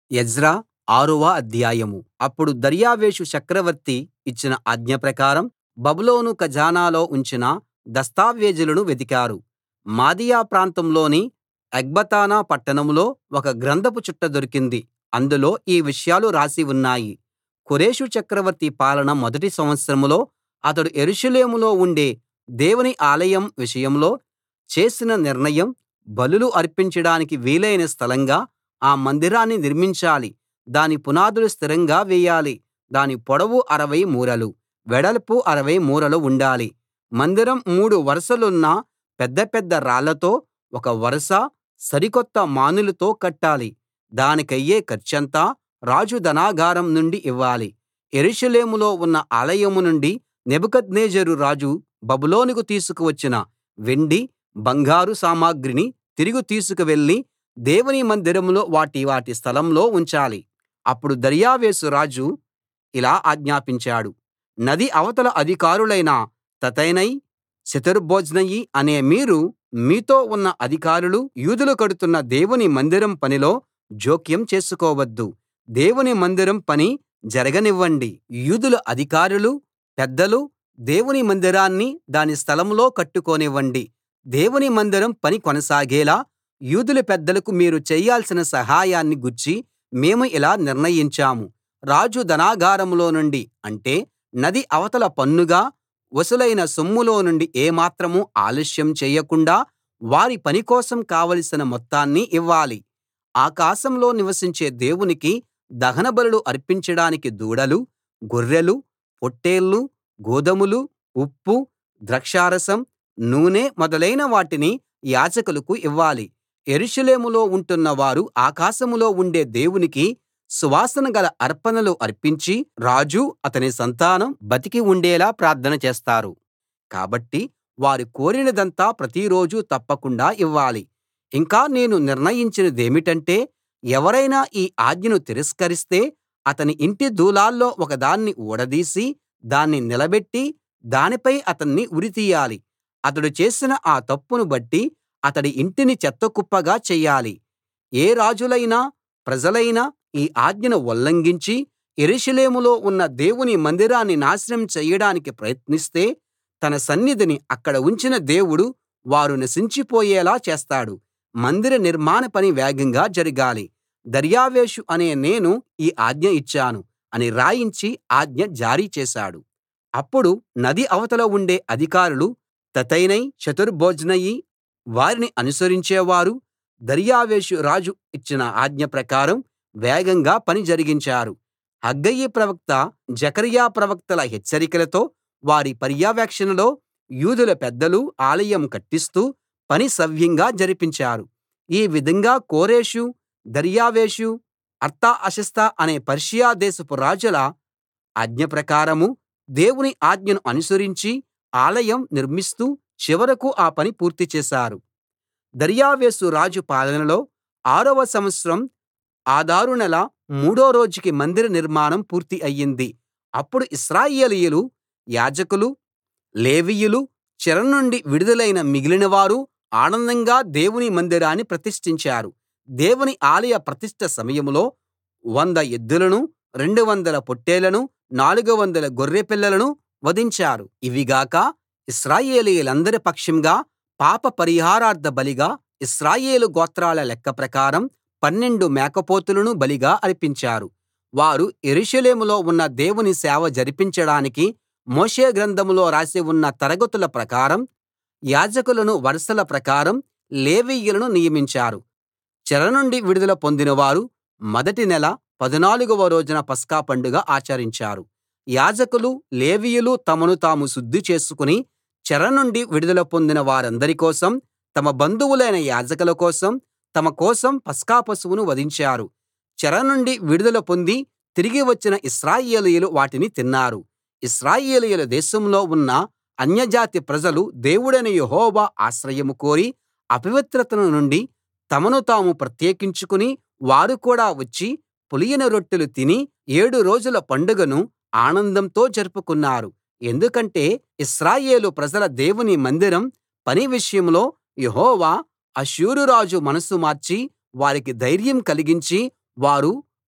Ezra ఆరవ అధ్యాయం అప్పుడు దర్యావేషు చక్రవర్తి ఇచ్చిన ఆజ్ఞ ప్రకారం బబులోను ఖజానాలో ఉంచిన దస్తావేజులను వెదికారు మాదియా ప్రాంతంలోని ఎగ్బతానా పట్టణంలో ఒక గ్రంథపు చుట్ట దొరికింది అందులో ఈ విషయాలు రాసి ఉన్నాయి కోరెషు చక్రవర్తి పాలన మొదటి సంవత్సరంలో అతడు యెరూషలేములో ఉండే దేవుని ఆలయం విషయంలో చేసిన నిర్ణయం బలులు అర్పించడానికి వీలైన స్థలంగా ఆ మందిరాన్ని నిర్మించాలి దాని పునాదులు స్థిరంగా వేయాలి దాని పొడవు 60 మూరలు వెడల్పు 60 మూరలు ఉండాలి మందిరం మూడు వరుసలున్న పెద్ద పెద్ద రాళ్లతో ఒక వరుస సరికొత్త మానులతో కట్టాలి దానికయ్యే ఖర్చంతా రాజు ధనాగారం నుండి ఇవ్వాలి యెరూషలేములో ఉన్న ఆలయం నుండి నెబుకద్నెజరు రాజు బబులోనుకు తీసుకువచ్చిన వెండి బంగారు సామగ్రిని తిరిగి తీసుకువెళ్లి దేవుని మందిరంలో వాటి వాటి స్థలంలో ఉంచాలి అప్పుడు దర్యావేషు రాజు ఇలా ఆజ్ఞాపించాడు నది అవతల అధికారులైన తత్తెనై షెతర్బోజ్నయి అనే మీరు మీతో ఉన్న అధికారులు యూదులు కడుతున్న దేవుని మందిరం పనిలో జోక్యం చేసుకోవద్దు దేవుని మందిరం పని జరగనివ్వండి యూదుల అధికారులు పెద్దలు దేవుని మందిరాన్ని దాని స్థలంలో కట్టుకోనివ్వండి దేవుని మందిరం పని కొనసాగేలా యూదుల పెద్దలకు మీరు చెయ్యాల్సిన సహాయాన్ని గూర్చి మేము ఇలా నిర్ణయించాము రాజు ధనాగారంలో నుండి అంటే నది అవతల పన్నుగా వసూలైన సొమ్ములో నుండి ఏమాత్రం ఆలస్యం చేయకుండా వారి పని కోసం కావలసిన మొత్తాన్ని ఇవ్వాలి ఆకాశంలో నివసించే దేవునికి దహనబలులు అర్పించడానికి దూడలు గొర్రెలు పొట్టేళ్ళు గోదుమలు ఉప్పు ద్రాక్షారసం నూనె మొదలైన వాటిని యాజకులకు ఇవ్వాలి యెరూషలేములో ఉంటున్న వారు ఆకాశంలో ఉండే దేవునికి సువాసన గల అర్పణలు అర్పించి రాజు అతని సంతానం బతికి ఉండేలా ప్రార్థన చేస్తారు కాబట్టి వారు కోరినదంతా ప్రతిరోజూ తప్పకుండా ఇవ్వాలి ఇంకా నేను నిర్ణయించినదేమిటంటే ఎవరైనా ఈ ఆజ్ఞను తిరస్కరిస్తే అతని ఇంటి దూలాల్లో ఒకదాన్ని ఊడదీసి దాన్ని నిలబెట్టి దానిపై అతన్ని ఉరితీయాలి అతడు చేసిన ఆ తప్పును బట్టి అతడి ఇంటిని చెత్తకుప్పగా చెయ్యాలి ఏ రాజులైనా ప్రజలైనా ఈ ఆజ్ఞను ఉల్లంఘించి యెరూషలేములో ఉన్న దేవుని మందిరాన్ని నాశనం చెయ్యడానికి ప్రయత్నిస్తే తన సన్నిధిని అక్కడ ఉంచిన దేవుడు వారు నశించిపోయేలా చేస్తాడు మందిర నిర్మాణ పని వేగంగా జరగాలి దర్యావేషు అనే నేను ఈ ఆజ్ఞ ఇచ్చాను అని రాయించి ఆజ్ఞ జారీ చేశాడు అప్పుడు నది అవతల ఉండే అధికారులు తత్తెనై షెతర్బోజ్నయి వారిని అనుసరించేవారు దర్యావేషు రాజు ఇచ్చిన ఆజ్ఞ ప్రకారం వేగంగా పని జరిగించారు హగ్గయి ప్రవక్త జెకర్యా ప్రవక్తల హెచ్చరికలతో వారి పర్యవేక్షణలో యూదుల పెద్దలు ఆలయం కట్టిస్తూ పని సవ్యంగా జరిపించారు ఈ విధంగా కోరెషు దర్యావేషు అర్తహషస్త అనే పర్షియా దేశపు రాజుల ఆజ్ఞ ప్రకారం దేవుని ఆజ్ఞను అనుసరించి ఆలయం నిర్మిస్తూ చివరకు ఆ పని పూర్తి చేశారు దర్యావేషు రాజు పాలనలో ఆరవ సంవత్సరం ఆదారు నెల మూడో రోజుకి మందిర నిర్మాణం పూర్తి అయ్యింది అప్పుడు ఇశ్రాయేలీయులు యాజకులు లేవీయులు చెర నుండి విడుదలైన మిగిలినవారు ఆనందంగా దేవుని మందిరాన్ని ప్రతిష్ఠించారు దేవుని ఆలయ ప్రతిష్ఠ సమయంలో వంద ఎద్దులను రెండు వందల పొట్టేళ్లను నాలుగు వందల గొర్రెపిల్లలను వధించారు ఇవి గాక ఇశ్రాయేలీయులందరి పక్షంగా పాప పరిహారార్థ బలిగా ఇశ్రాయేలు గోత్రాల లెక్క ప్రకారం పన్నెండు మేకపోతులను బలిగా అర్పించారు వారు యెరూషలేములో ఉన్న దేవుని సేవ జరిపించడానికి మోషే గ్రంథంలో రాసి ఉన్న తరగతుల ప్రకారం యాజకులను వరుసల ప్రకారం లేవీయులను నియమించారు చెర నుండి విడుదల పొందినవారు మొదటి నెల పదునాలుగవ రోజున పస్కా పండుగ ఆచరించారు యాజకులు లేవీయులు తమను తాము శుద్ధి చేసుకుని చెర నుండి విడుదల పొందిన వారందరి కోసం తమ బంధువులైన యాజకుల కోసం తమ కోసం పస్కా పశువును వధించారు చెర నుండి విడుదల పొంది తిరిగి వచ్చిన ఇశ్రాయేలీయులు వాటిని తిన్నారు ఇశ్రాయేలీయుల దేశంలో ఉన్న అన్యజాతి ప్రజలు దేవుడైన యెహోవా ఆశ్రయం కోరి అపవిత్రతల నుండి తమను తాము ప్రత్యేకించుకుని వారు కూడా వచ్చి పులియని రొట్టెలు తిని ఏడు రోజుల పండుగను ఆనందంతో జరుపుకున్నారు ఎందుకంటే ఇశ్రాయేలు ప్రజల దేవుని మందిరం పని విషయంలో యెహోవా అష్షూరు రాజు మనసు మార్చి వారికి ధైర్యం కలిగించి వారు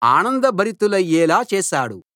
ఆనందభరితులయ్యేలా చేశాడు